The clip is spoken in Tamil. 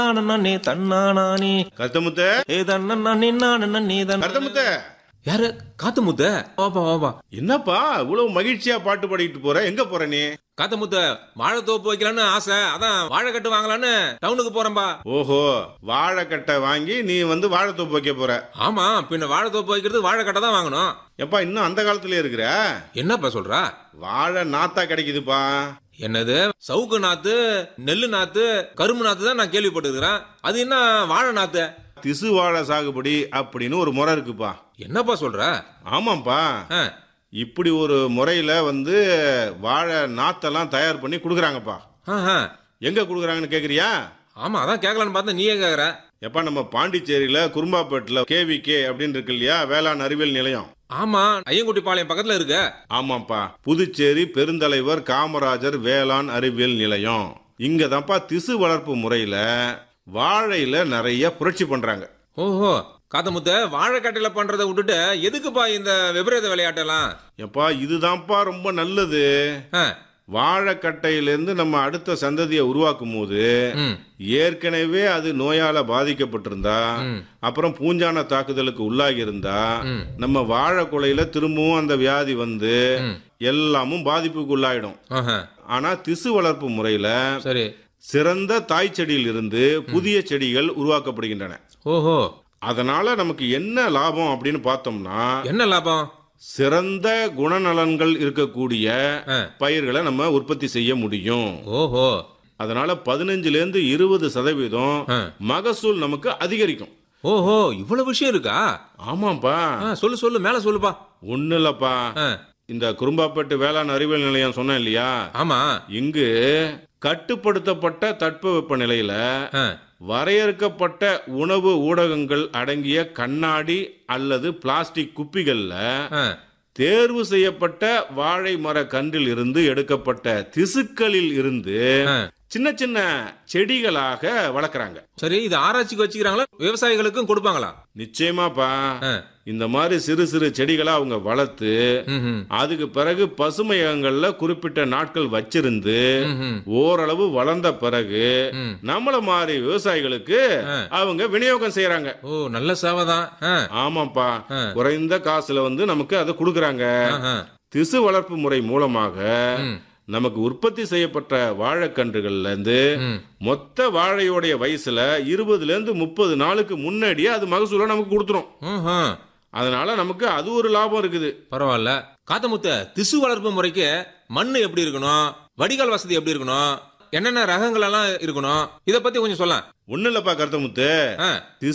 நானே தன்னானே கருத்தமுத்த ஏ தன்னே நானே தன் கருத்தமுத்த யாரு காத்து முத்த வாப்பா வாப்பா என்னப்பா இவ்வளவு மகிழ்ச்சியா பாட்டு பாடிட்டு போற எங்க போற நீ காத்து முத்த வாழைத்தோப்பு வைக்கலான்னு ஆசை அதான் வாழைக்கட்டு வாங்கலான்னு டவுனுக்கு போறேன்பா ஓஹோ வாழைக்கட்டை வாங்கி நீ வந்து வாழைத்தோப்பு வைக்க போற ஆமா பின்ன வாழைத்தோப்பு வைக்கிறது வாழைக்கட்டை தான் வாங்கணும் எப்பா இன்னும் அந்த காலத்துல இருக்கிற என்னப்பா சொல்றா வாழை நாத்தா கிடைக்குதுப்பா என்னது சவுக்கு நாத்து நெல்லு நாத்து கரும்பு நாத்து தான் நான் கேள்விப்பட்டிருக்கிறேன் அது என்ன வாழை நாத்து திசு வாழை சாகுபடி அப்படின்னு ஒரு முறை இருக்குப்பா என்னப்பா சொல்ற ஆமாப்பா ஆ, இப்படி ஒரு முறையில வந்து வாழை நாத்தெல்லாம் தயார் பண்ணி கொடுக்குறாங்கப்பா ஆஹா. எங்க கொடுக்குறாங்கன்னு கேக்குறியா ஆமா அதான் கேட்கலான்னு பார்த்தா நீயே கேக்குற எப்பா நம்ம பாண்டிச்சேரியில குறும்பாப்பேட்டில் கேவிகே அப்படின்னு இருக்கு இல்லையா வேளாண் அறிவியல் நிலையம் ஆமா ஐயங்குட்டி பாளையம் பக்கத்துல இருக்கு ஆமாப்பா புதுச்சேரி பெருந்தலைவர் காமராஜர் வேளாண் அறிவியல் நிலையம் இங்க தான்ப்பா திசு வளர்ப்பு முறையில வாழையில நிறைய புரட்சி பண்றாங்க ஓஹோ காத்தமுத்த வாழைக்கட்டையில பண்றதை விட்டுட்டு எதுக்குப்பா இந்த விபரீத விளையாட்டெல்லாம் எப்பா இதுதான்ப்பா ரொம்ப நல்லது ஆ, வாழைக்கட்டையிலேருந்து நம்ம அடுத்த சந்ததியை உருவாக்கும் போது ம், ஏற்கனவே அது நோயால பாதிக்கப்பட்டிருந்தா ம். அப்புறம் பூஞ்சான தாக்குதலுக்கு உள்ளாகி இருந்தா ம். நம்ம வாழை குலையில திரும்பவும் அந்த வியாதி வந்து ம். எல்லாமும் பாதிப்புக்கு உள்ளாயிடும் ஆஹா. ஆனா திசு வளர்ப்பு முறையில சரி சிறந்த தாய் செடியில் இருந்து புதிய செடிகள் உருவாக்கப்படுகின்றன ஓஹோ அதனால நமக்கு என்ன லாபம் அப்படின்னு பார்த்தோம்னா என்ன லாபம் சிறந்த குணநலன்கள் இருக்கக்கூடிய ஆ. பயிர்களை நம்ம உற்பத்தி செய்ய முடியும் ஓஹோ அதனால பதினஞ்சுல இருந்து இருபது சதவீதம் ஆ. மகசூல் நமக்கு அதிகரிக்கும் ஓஹோ இவ்வளவு விஷயம் இருக்கா ஆமாப்பா ஆ, சொல்லு சொல்லு மேல சொல்லுப்பா ஒண்ணு இல்லப்பா ஆ, இந்த குறும்பாப்பட்டு வேளாண் அறிவியல் நிலையம் சொன்னேன் இல்லையா ஆமா இங்கு கட்டுப்படுத்தப்பட்ட தட்பவெப்ப நிலையில ஆ, வரையறுக்கப்பட்ட உணவு ஊடகங்கள் அடங்கிய கண்ணாடி அல்லது பிளாஸ்டிக் குப்பிகள்ல ஆ. தேர்வு செய்யப்பட்ட வாழை மர கன்றில் இருந்து எடுக்கப்பட்ட திசுக்களில் இருந்து ஆ. சின்ன சின்ன செடிகளாக வளர்க்குறாங்க சரி இது ஆராய்ச்சிக்கு வச்சுக்கிறாங்களா விவசாயிகளுக்கும் கொடுப்பாங்களா நிச்சயமாப்பா ஆ, இந்த மாதிரி சிறு சிறு செடிகளை அவங்க வளர்த்து ம், ம், அதுக்கு பிறகு பசுமையகங்கள்ல குறிப்பிட்ட நாட்கள் வச்சிருந்து ம், ம், ஓரளவு வளர்ந்த பிறகு ம். நம்மள மாதிரி விவசாயிகளுக்கு ஆ. அவங்க விநியோகம் செய்யறாங்க ஓ நல்ல சேவை தான் ஆ, ஆமாப்பா ஆ. குறைந்த காசுல வந்து நமக்கு அதை கொடுக்கறாங்க ஆஹா. திசு வளர்ப்பு முறை மூலமாக ம், நமக்கு உற்பத்தி செய்யப்பட்ட வாழைக்கன்றுகள்ல இருந்து ம். மொத்த வாழையோடைய வயசுல இருபதுல இருந்து முப்பது நாளுக்கு முன்னாடியே அது மகசூலை நமக்கு கொடுத்துரும் ம்ஹும். அதனால நமக்கு அது ஒரு லாபம் இருக்குது பரவாயில்ல காத்தமுத்த திசு வளர்ப்பு முறைக்கு மண் எப்படி இருக்கணும் வடிகால் வசதி எப்படி இருக்கணும் என்னென்ன ரகங்கள் எல்லாம் இருக்கணும் இத பத்தி கொஞ்சம் சொல்ல ஒண்ணு இல்லப்பா கருத்தமுத்து ஆ,